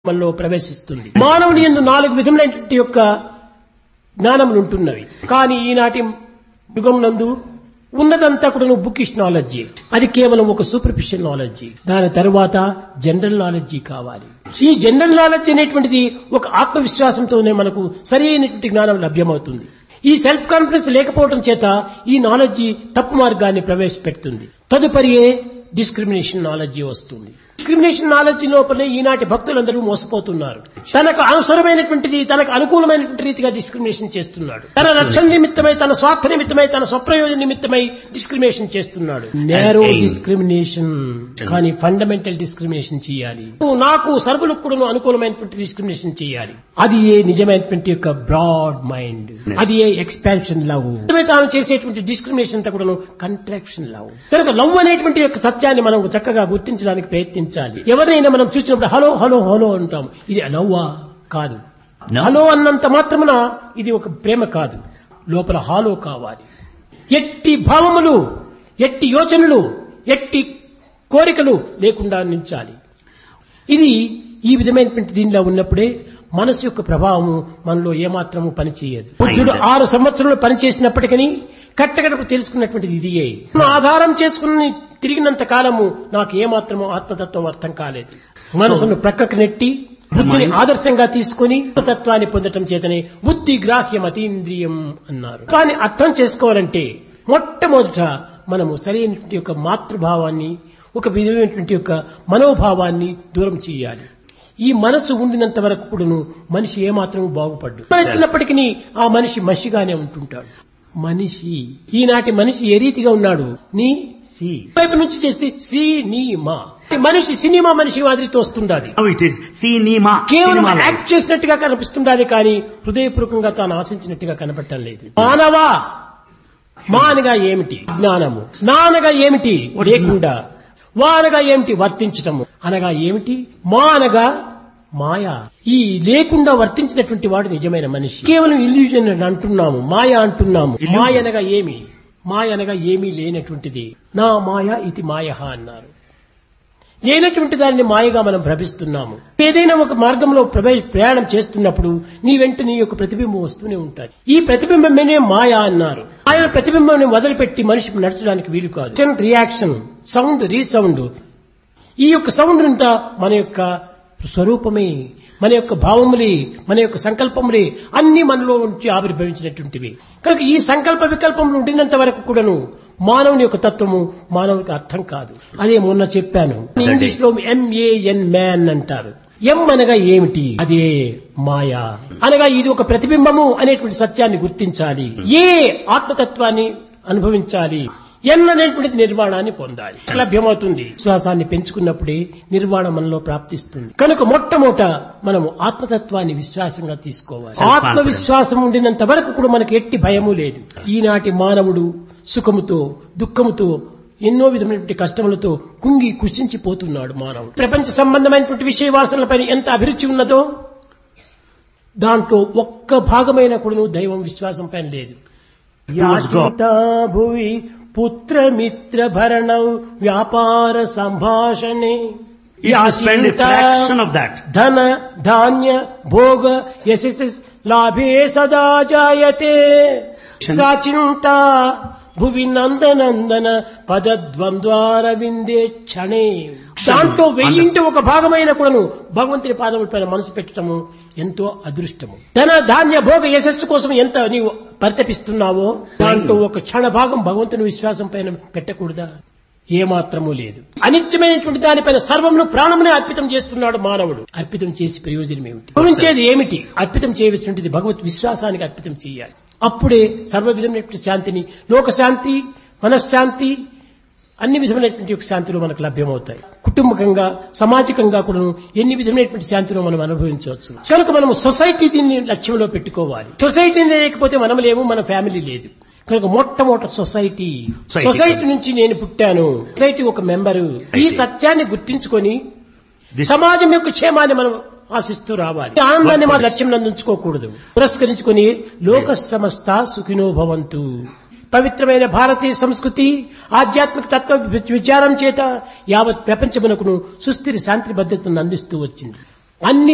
మనలో ప్రవేశిస్తుంది మానవుని ఎందు నాలుగు విధములైనటువంటి యొక్క జ్ఞానములు ఉంటున్నవి కానీ ఈనాటి యుగం నందు ఉన్నదంతా కూడా బుకిష్ నాలెడ్జి అది కేవలం ఒక సూపర్ఫిషియల్ నాలెడ్జి దాని తరువాత జనరల్ నాలెడ్జి కావాలి ఈ జనరల్ నాలెడ్జ్ అనేటువంటిది ఒక ఆత్మవిశ్వాసంతోనే మనకు సరి అయినటువంటి జ్ఞానం లభ్యమవుతుంది ఈ సెల్ఫ్ కాన్ఫిడెన్స్ లేకపోవడం చేత ఈ నాలెడ్జి తప్పు మార్గాన్ని ప్రవేశపెడుతుంది తదుపరియే డిస్క్రిమినేషన్ నాలెడ్జి వస్తుంది డిస్క్రిమినేషన్ నాలెడ్జి లోపలే ఈనాటి భక్తులందరూ మోసపోతున్నారు తనకు అవసరమైనటువంటిది తనకు అనుకూలమైనటువంటి రీతిగా డిస్క్రిమినేషన్ చేస్తున్నాడు తన రక్షణ నిమిత్తమై తన స్వార్థ నిమిత్తమై తన స్వప్రయోజన నిమిత్తమై డిస్క్రిమినేషన్ చేస్తున్నాడు నేరో aim. డిస్క్రిమినేషన్ కానీ ఫండమెంటల్ డిస్క్రిమినేషన్ చేయాలి నాకు సర్వులకు కూడా అనుకూలమైనటువంటి డిస్క్రిమినేషన్ చేయాలి అది ఏ నిజమైనటువంటి యొక్క బ్రాడ్ మైండ్ Yes. అది ఏ ఎక్స్పాన్షన్ లవ్ తాను చేసేటువంటి డిస్క్రిమినేషన్ అంతా కూడా కంట్రాక్షన్ లవ్ కనుక లవ్ అనేటువంటి యొక్క సత్యాన్ని మనం చక్కగా గుర్తించడానికి ప్రయత్నించాలి ఎవరైనా మనం చూసినప్పుడు హలో హలో హలో అంటాం ఇది లవ్వా కాదు No. హలో అన్నంత మాత్రమున ఇది ఒక ప్రేమ కాదు లోపల హాలో కావాలి ఎట్టి భావములు ఎట్టి యోచనలు ఎట్టి కోరికలు లేకుండా నిల్చాలి ఇది ఈ విధమైనటువంటి దీనిలో ఉన్నప్పుడే మనసు యొక్క ప్రభావము మనలో ఏమాత్రము పనిచేయదు బుద్ధుడు ఆరు సంవత్సరాలు పనిచేసినప్పటికీ కట్టగడపు తెలుసుకున్నటువంటిది ఇదియే ఆధారం చేసుకుని తిరిగినంత కాలము నాకు ఏమాత్రము ఆత్మతత్వం అర్థం కాలేదు మనసును ప్రక్కకు నెట్టి బుద్ధిని ఆదర్శంగా తీసుకుని తత్వాన్ని పొందటం చేతనే బుద్ధి గ్రాహ్యం అతీంద్రియం అన్నారు కానీ అర్థం చేసుకోవాలంటే మొట్టమొదట మనము సరైనటువంటి యొక్క మాతృభావాన్ని ఒక విధమైనటువంటి యొక్క మనోభావాన్ని దూరం చేయాలి ఈ మనసు ఉండినంత వరకు కూడాను మనిషి ఏమాత్రం బాగుపడ్డు మనిషినప్పటికీ ఆ మనిషి మనిషిగానే ఉంటుంటాడు మనిషి ఈనాటి మనిషి ఏ రీతిగా ఉన్నాడు నీ సి వైపు నుంచి చేస్తే సి నీ మా మనిషి సినిమా మనిషి మాదిరి తోస్తుండాలి Now it is cinema. కేవలం cinema life. యాక్ట్ చేసినట్టుగా కనిపిస్తుండాలి కానీ హృదయపూర్వకంగా తాను ఆశించినట్టుగా కనపడటం లేదు మానవా మానగా ఏమిటి జ్ఞానము నానగా ఏమిటి లేకుండా వానగా ఏమిటి వర్తించటము అనగా ఏమిటి మా అనగా మాయ ఈ లేకుండా వర్తించినటువంటి వాడు నిజమైన మనిషి కేవలం ఇల్యూజన్ అని అంటున్నాము మాయ అంటున్నాము Illusion. మాయ అనగా ఏమి మాయ అనగా ఏమీ లేనటువంటిది నా మాయ ఇది మాయ అన్నారు లేనటువంటి దానిని మాయగా మనం భ్రమిస్తున్నాము ఏదైనా ఒక మార్గంలో ప్రవే- ప్రయాణం చేస్తున్నప్పుడు నీ వెంట నీ యొక్క ప్రతిబింబం వస్తూనే ఉంటాయి ఈ ప్రతిబింబమే మాయ అన్నారు ఆయన ప్రతిబింబాన్ని వదిలిపెట్టి మనిషి నడచడానికి వీలు కాదు రియాక్షన్ సౌండ్ రీసౌండ్ ఈ యొక్క సౌండ్ అంతా మన యొక్క స్వరూపమే మన యొక్క భావములే మన యొక్క సంకల్పములే అన్ని మనలో నుంచి ఆవిర్భవించినటువంటివి కనుక ఈ సంకల్ప వికల్పములు ఉండినంత వరకు కూడాను మానవుని యొక్క తత్వము మానవునికి అర్థం కాదు అదే మొన్న చెప్పాను ఇంగ్లీష్ లో ఎంఏఎన్ మ్యాన్ అంటారు ఎం అనగా ఏమిటి అదే మాయా అనగా ఇది ఒక ప్రతిబింబము అనేటువంటి సత్యాన్ని గుర్తించాలి ఏ ఆత్మతత్వాన్ని అనుభవించాలి ఎన్ అనేటువంటిది నిర్వాణాన్ని పొందాలి లభ్యమవుతుంది విశ్వాసాన్ని పెంచుకున్నప్పుడే నిర్వాణం మనలో ప్రాప్తిస్తుంది కనుక మొట్టమొదట మనము ఆత్మతత్వాన్ని విశ్వాసంగా తీసుకోవాలి Self-confidence. ఆత్మవిశ్వాసం ఉండినంత వరకు కూడా మనకి ఎట్టి భయము లేదు ఈనాటి మానవుడు సుఖముతో దుఃఖముతో ఎన్నో విధమైనటువంటి కష్టములతో కుంగి కుషించిపోతున్నాడు మానవుడు ప్రపంచ సంబంధమైనటువంటి విషయ వాసనలపైన ఎంత అభిరుచి ఉన్నదో దాంట్లో ఒక్క భాగమైన కూడా దైవం విశ్వాసం పైన లేదు Towards God. యాచితా భువి పుత్రమిత్ర భరణం వ్యాపార సంభాషణే If you spend a fraction of that, ధన ధాన్య భోగ యశస్ లాభే సదా జాయతే సాచింత భువి నందనందన పదద్వంద్వార విందే క్షణే దాంట్లో వెయ్యింటి ఒక భాగమైన కూడాను భగవంతుని పాదముల పైన మనసు పెట్టడము ఎంతో అదృష్టము ధన ధాన్య భోగ యశస్సు కోసం ఎంత నీవు పరితపిస్తున్నావో దాంట్లో ఒక క్షణ భాగం భగవంతుని విశ్వాసం పైన పెట్టకూడదా ఏమాత్రము లేదు అనిత్యమైనటువంటి దానిపైన సర్వమును ప్రాణమునే అర్పితం చేస్తున్నాడు మానవుడు అర్పితం చేసి ప్రయోజనం ఏమిటి గమనించేది ఏమిటి అర్పితం చేయవలసినది భగవత్ విశ్వాసానికి అర్పితం చేయాలి అప్పుడే సర్వ విధమైనటువంటి శాంతిని లోక శాంతి మనశ్శాంతి అన్ని విధమైనటువంటి యొక్క శాంతులు మనకు లభ్యమవుతాయి కుటుంబకంగా సామాజికంగా కూడా ఎన్ని విధమైనటువంటి శాంతులు మనం అనుభవించవచ్చు కనుక మనం సొసైటీ దీన్ని లక్ష్యంలో పెట్టుకోవాలి సొసైటీ లేకపోతే మనం లేము మన ఫ్యామిలీ లేదు కనుక మొట్టమొదటి సొసైటీ Society. సొసైటీ నుంచి నేను పుట్టాను సొసైటీ ఒక మెంబరు ఈ సత్యాన్ని గుర్తించుకొని this సమాజం యొక్క క్షేమాన్ని మనం ఆశిస్తూ రావాలి ఈ ఆనందాన్ని మా లక్ష్యం నందించుకోకూడదు పురస్కరించుకొని లోక సమస్త సుఖినో భవంతు పవిత్రమైన భారతీయ సంస్కృతి ఆధ్యాత్మిక తత్వ విచారం చేత యావత్ ప్రపంచమునకును సుస్థిర శాంతి భద్రతను అందిస్తూ వచ్చింది అన్ని